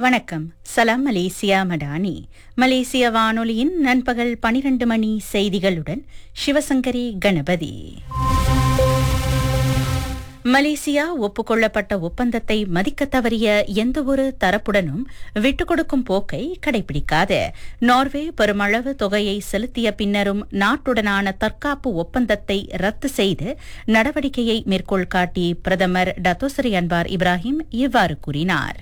வணக்கம் சலாம் மலேசியா மடானி மலேசிய வானொலியின் நண்பகல் பனிரண்டு மணி செய்திகளுடன் சிவசங்கரி கணபதி மலேசியா ஒப்புக்கொள்ளப்பட்ட ஒப்பந்தத்தை மதிக்க தவறிய எந்தவொரு தரப்புடனும் விட்டுக் கொடுக்கும் போக்கை கடைபிடிக்காது நார்வே பெருமளவு தொகையை செலுத்திய பின்னரும் நாட்டுடனான தற்காப்பு ஒப்பந்தத்தை ரத்து செய்து நடவடிக்கையை மேற்கோள் காட்டி பிரதமர் டத்தோசரி அன்பார் இப்ராஹிம் இவ்வாறு கூறினார்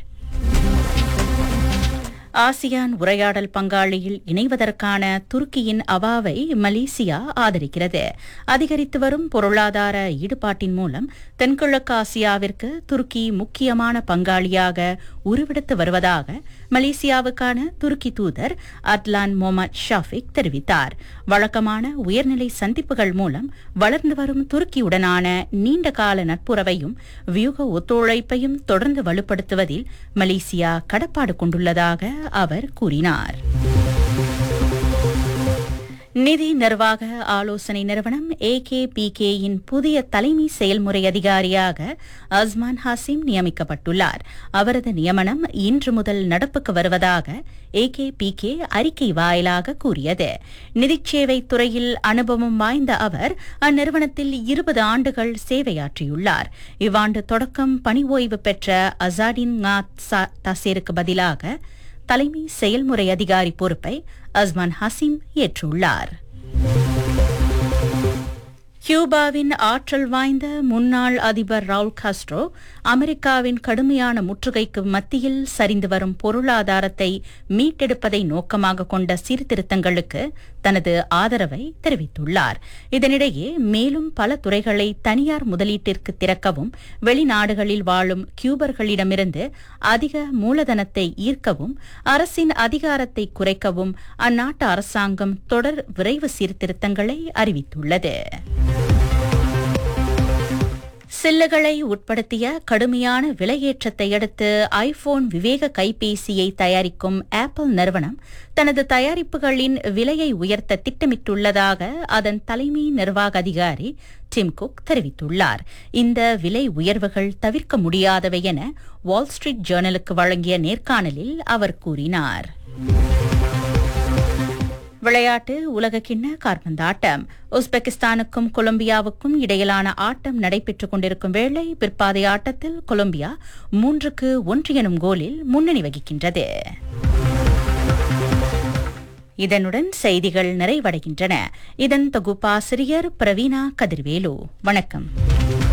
ஆசியான் உரையாடல் பங்காளியில் இணைவதற்கான துருக்கியின் அவாவை மலேசியா ஆதரிக்கிறது அதிகரித்து வரும் பொருளாதார ஈடுபாட்டின் மூலம் தென்கிழக்கு ஆசியாவிற்கு துருக்கி முக்கியமான பங்காளியாக உருவெடுத்து வருவதாக மலேசியாவுக்கான துருக்கி தூதர் அட்லான் மொமட் ஷாஃபிக் தெரிவித்தார் வழக்கமான உயர்நிலை சந்திப்புகள் மூலம் வளர்ந்து வரும் துருக்கியுடனான நீண்டகால நட்புறவையும் வியூக ஒத்துழைப்பையும் தொடர்ந்து வலுப்படுத்துவதில் மலேசியா கடப்பாடு கொண்டுள்ளதாக அவர் கூறினார் நிதி நிர்வாக ஆலோசனை நிறுவனம் ஏகேபிகேயின் புதிய தலைமை செயல்முறை அதிகாரியாக அஸ்மான் ஹாசிம் நியமிக்கப்பட்டுள்ளார் அவரது நியமனம் இன்று முதல் நடப்புக்கு வருவதாக ஏகேபிகே அறிக்கை வாயிலாக கூறியது நிதிச்சேவை துறையில் அனுபவம் வாய்ந்த அவர் அந்நிறுவனத்தில் இருபது ஆண்டுகள் சேவையாற்றியுள்ளார் இவ்வாண்டு தொடக்கம் பணி ஓய்வு பெற்ற அசாடின் தசேருக்கு பதிலாக தலைமை செயல்முறை அதிகாரி பொறுப்பை அஸ்மான் ஹசீம் ஏற்றுள்ளார் கியூபாவின் ஆற்றல் வாய்ந்த முன்னாள் அதிபர் ரவுல் காஸ்ட்ரோ அமெரிக்காவின் கடுமையான முற்றுகைக்கு மத்தியில் சரிந்து வரும் பொருளாதாரத்தை மீட்டெடுப்பதை நோக்கமாக கொண்ட சீர்திருத்தங்களுக்கு தனது ஆதரவை தெரிவித்துள்ளார் இதனிடையே மேலும் பல துறைகளை தனியார் முதலீட்டிற்கு திறக்கவும் வெளிநாடுகளில் வாழும் கியூபர்களிடமிருந்து அதிக மூலதனத்தை ஈர்க்கவும் அரசின் அதிகாரத்தை குறைக்கவும் அந்நாட்டு அரசாங்கம் தொடர் விரைவு சீர்திருத்தங்களை அறிவித்துள்ளது சில்லுகளை உட்படுத்திய கடுமையான விலையேற்றத்தை அடுத்து ஐபோன் விவேக கைபேசியை தயாரிக்கும் ஆப்பிள் நிறுவனம் தனது தயாரிப்புகளின் விலையை உயர்த்த திட்டமிட்டுள்ளதாக அதன் தலைமை நிர்வாக அதிகாரி டிம் குக் தெரிவித்துள்ளார் இந்த விலை உயர்வுகள் தவிர்க்க முடியாதவை என வால் ஸ்ட்ரீட் ஜேர்னலுக்கு வழங்கிய நேர்காணலில் அவர் கூறினார் விளையாட்டு உலகக்கிண்ண கார்பந்தாட்டம் உஸ்பெகிஸ்தானுக்கும் கொலம்பியாவுக்கும் இடையிலான ஆட்டம் நடைபெற்றுக் கொண்டிருக்கும் வேளை பிற்பாதை ஆட்டத்தில் கொலம்பியா மூன்றுக்கு ஒன்று எனும் கோலில் முன்னணி வகிக்கின்றது இதனுடன் செய்திகள் நிறைவடைகின்றன இதன் தொகுப்பாசிரியர் பிரவீனா கதிர்வேலு வணக்கம்